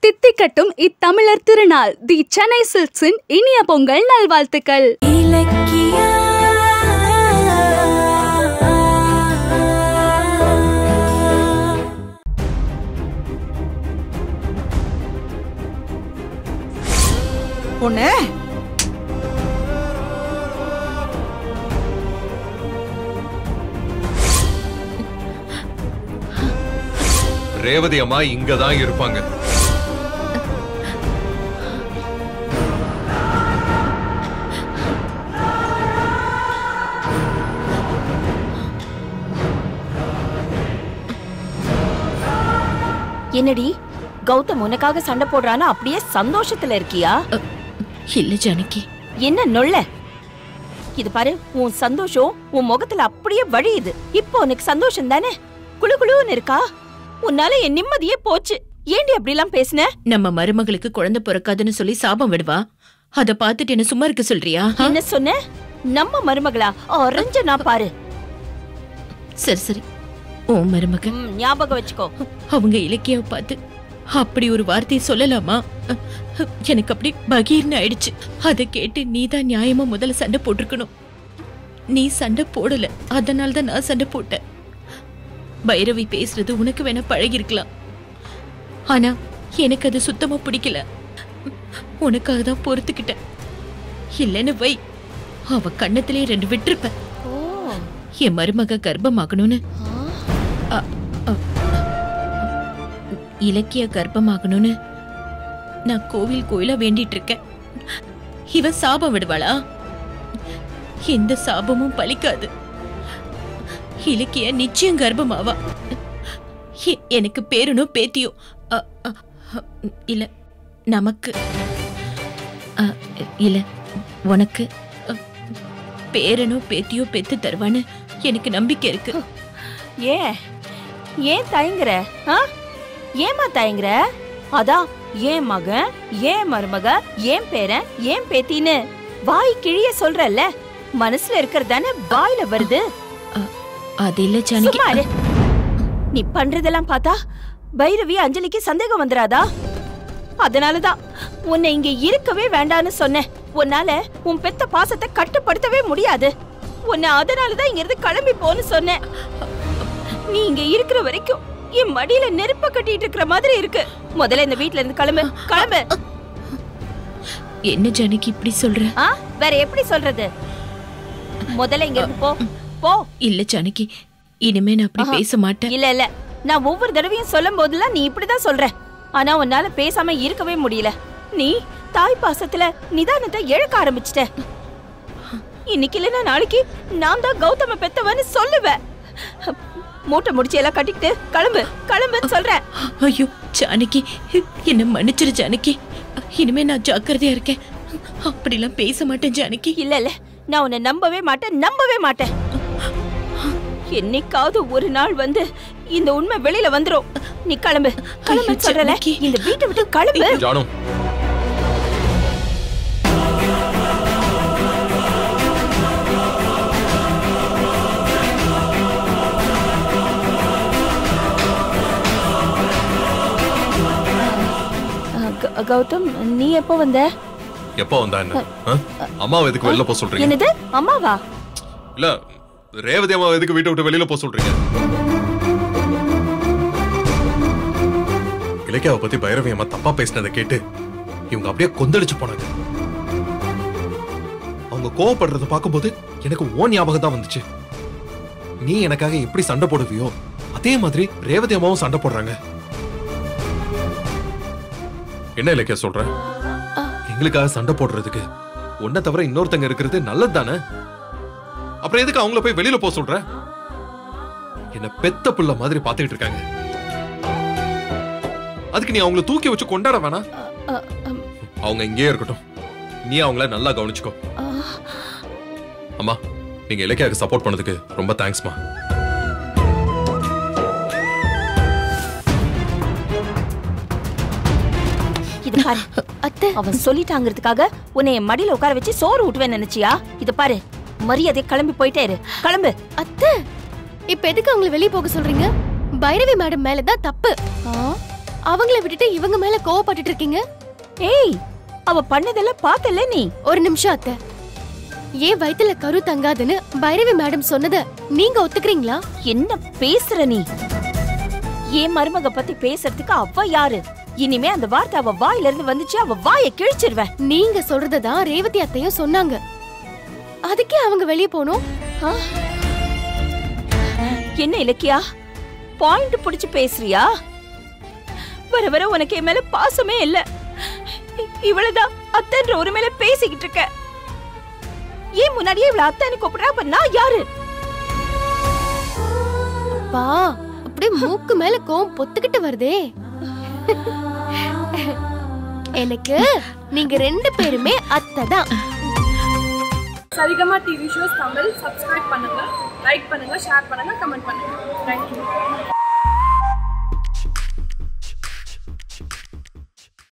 தித்திக்கட்டும் இத்தமிழர் திருநாள் தி சென்னை சில்க்ஸின் இனிய பொங்கல் நல்வாழ்த்துக்கள் இலக்கியா பொண்ணு ரேவதி அம்மா இங்க தான் இருப்பாங்க என்னடி கௌதம் உனக்காக சண்டை போடுறான்னு அப்படியே சந்தோஷத்துல இருக்கியா இல்ல ஜானகி என்ன நொல்ல இது பாரு உன் சந்தோஷம் உன் முகத்துல அப்படியே வழியுது இப்போ உனக்கு சந்தோஷம் தானே குளு குளுன்னு இருக்கா உன்னால என் நிம்மதியே போச்சு ஏண்டி அப்படிலாம் பேசுன நம்ம மருமகளுக்கு குழந்தை பிறக்காதுன்னு சொல்லி சாபம் விடுவா அத பார்த்துட்டு என்ன சும்மா இருக்க சொல்றியா ஆ? என்ன சொன்ன நம்ம மருமகளா அரைஞ்ச நான் பாரு சரி சரி உன் மருமக ம், ஞாபகம் வச்சுக்கோ அவங்க இலக்கியாவை பார்த்து அப்படி ஒரு வார்த்தையை சொல்லலாமா எனக்கு அப்படி பகீர்னு ஆயிடுச்சு அதை கேட்டு நீ தான் நியாயமா முதல்ல சண்டை போட்டிருக்கணும் நீ சண்டை போடல அதனால தான் நான் சண்டை போட்டேன் பைரவி பேசுறது உனக்கு வேணா பழகிருக்கலாம் ஆனா எனக்கு அது சுத்தமா பிடிக்கல உனக்காக தான் பொறுத்துக்கிட்டேன் இல்லைன்னு வை அவ கண்ணத்திலே ரெண்டு விட்டிருப்பேன் என் மருமக கர்ப்பமாகணும்னு அ- அ- இலக்கிய கர்ப்பமாகணும்னு நான் கோவில் கோயிலா வேண்டிட்டு இருக்கேன் இவ சாபம் விடுவாளா எந்த சாபமும் பலிக்காது இலக்கிய நிச்சயம் கர்ப்பமாவா எ- எனக்கு பேரனோ பேத்தியோ அ, அ, அ, இல்ல நமக்கு அ, இல்ல உனக்கு அ, பேரனோ பேத்தியோ பெத்து தருவான்னு எனக்கு நம்பிக்கை இருக்கு ஏன் ஏன் தயங்குற ஆ? ஏம்மா தயங்குற அதான் ஏன் மகன் ஏன் மருமக ஏன் பேரன் ஏன் பேத்தின்னு வாய் கிழிய சொல்றல்ல மனசுல இருக்கிறது தானே வாயில வருது அது இல்ல ஜானகி சும்மா இரு. நீ பண்றதெல்லாம் பார்த்தா பைரவி அஞ்சலிக்கு சந்தேகம் வந்துராதா அதனாலதான் உன்னை இங்க இருக்கவே வேண்டான்னு சொன்னேன் உன்னால உன் பெத்த பாசத்தை கட்டுப்படுத்தவே முடியாது உன்னை அதனாலதான் இங்க இருந்து கிளம்பி போன்னு சொன்னேன் நீ இங்க இருக்கிற வரைக்கும் என் மடியில நெருப்ப கட்டிட்டு இருக்கிற மாதிரி இருக்கு முதல்ல இந்த வீட்ல இருந்து கிளம்பு கிளம்பு என்ன ஜானகி இப்படி சொல்ற ஆ வேற எப்படி சொல்றது முதல்ல இங்க இருந்து போ போ இல்ல ஜானகி இனிமே நான் அப்படி ஆஹா. பேச மாட்டேன் இல்ல இல்ல நான் ஒவ்வொரு தடவையும் சொல்லும் போதெல்லாம் நீ இப்படிதான் சொல்ற ஆனா உன்னால பேசாம இருக்கவே முடியல நீ தாய் பாசத்துல நிதானத்தை இழக்க ஆரம்பிச்சிட்ட இன்னைக்கு இல்லைன்னா நாளைக்கு நான் தான் கௌதம பெத்தவன்னு சொல்லுவேன் மூட்டை முடிச்சு எல்லாம் கட்டிக்கிட்டு கிளம்பு கிளம்புன்னு சொல்றேன் ஐயோ ஜானகி என்ன மன்னிச்சிரு ஜானகி இனிமே நான் ஜாக்கிரதையா இருக்கேன் அப்படிலாம் பேச மாட்டேன் ஜானகி இல்ல இல்ல நான் உன்னை நம்பவே மாட்டேன் நம்பவே மாட்டேன் என்னைக்காவது ஒரு நாள் வந்து இந்த உண்மை வெளியில வந்துரும் நீ கிளம்பு கிளம்பு ஐயோ, சொல்றல ஜானகி. இந்த வீட்டை விட்டு கிளம்பு ஜானு அஹ், க- கௌதம் நீ எப்போ வந்த எப்போ வந்தா என்ன ஆ? அம்மாவை எதுக்கு வெளில போக சொல்றீங்க என்னது அம்மாவா இல்ல ரேவதி அம்மாவை எதுக்கு வீட்டை விட்டு வெளியில போக சொல்றீங்க இலக்கியாவை பத்தி பைரவி அம்மா தப்பா பேசினதை கேட்டு இவங்க அப்படியே கொந்தளிச்சு போனாங்க அவங்க கோவப்படுறத பார்க்கும்போது எனக்கு ஓ ஞாபகம் தான் வந்துச்சு நீ எனக்காக எப்படி சண்டை போடுவியோ அதே மாதிரி ரேவதி அம்மாவும் சண்டை போடுறாங்க என்ன இலக்கியா சொல்ற எங்களுக்காக சண்டை போடுறதுக்கு உன்னை தவிர இன்னொருத்தங்க இருக்கிறது நல்லது தானே அப்புறம் எதுக்கு அவங்கள போய் வெளியில போக சொல்ற என்ன பெத்த புள்ள மாதிரி பாத்துக்கிட்டு இருக்காங்க அதுக்கு நீ அவங்கள தூக்கி வச்சு கொண்டாட வேணாம் அஹ், அம், அவங்க இங்கேயே இருக்கட்டும் நீ அவங்கள நல்லா கவனிச்சுக்கோ அஹ், அம்மா நீங்க இலக்கியாவுக்கு சப்போர்ட் பண்ணதுக்கு ரொம்ப தேங்க்ஸ்மா இது பாரு அத்தை அவன் சொல்லிட்டாங்கிறதுக்காக உன்னை என் மடியில உட்கார வச்சு சோறு ஊட்டுவேன் நினைச்சியா இது பாரு மரியாதை கிளம்பி போயிட்டே இரு கிளம்பு அத்தை இப்ப எதுக்கு அவங்கள வெளிய போக சொல்றீங்க பைரவி மேடம் மேல தான் தப்பு ஆ? அவங்கள விட்டுட்டு இவங்க மேல கோவப்பட்டுட்டு இருக்கீங்க ஏய் அவ பண்ணதெல்லாம் பார்த்தல நீ ஒரு நிமிஷம் அத்தை ஏன் வயித்துல கரு தங்காதுன்னு பைரவி மேடம் சொன்னத நீங்க ஒத்துக்கிறீங்களா என்ன பேசுற நீ என் மருமக பத்தி பேசுறதுக்கு அவ யாரு இனிமே அந்த வார்த்தை அவ வாயில இருந்து வந்துச்சு அவ வாயை கிழிச்சிருவேன் நீங்க சொல்றதான் ரேவதி அத்தையும் சொன்னாங்க அதுக்கே அவங்க வெளியே போனோம் ஆ? என்ன இலக்கியா பாயிண்ட் புடிச்சு பேசுறியா வர வர உனக்கு என் மேல பாசமே இல்ல இ- இவ்வளவுதான் அத்தன்ற ஒரு மேல பேசிக்கிட்டு இருக்க ஏன் முன்னாடியே இவ்வளவு அத்தன்னு கூப்பிடுற அப்ப நான் யாரு பா அப்படியே மூக்கு மேல கோவம் பொத்துக்கிட்டு வருதே எனக்கு நீங்க ரெண்டு பேருமே அத்தை தான் Saregama TV shows Tamil subscribe பண்ணுங்க லைக் பண்ணுங்க ஷேர் பண்ணுங்க கமெண்ட் பண்ணுங்க தேங்க்யூ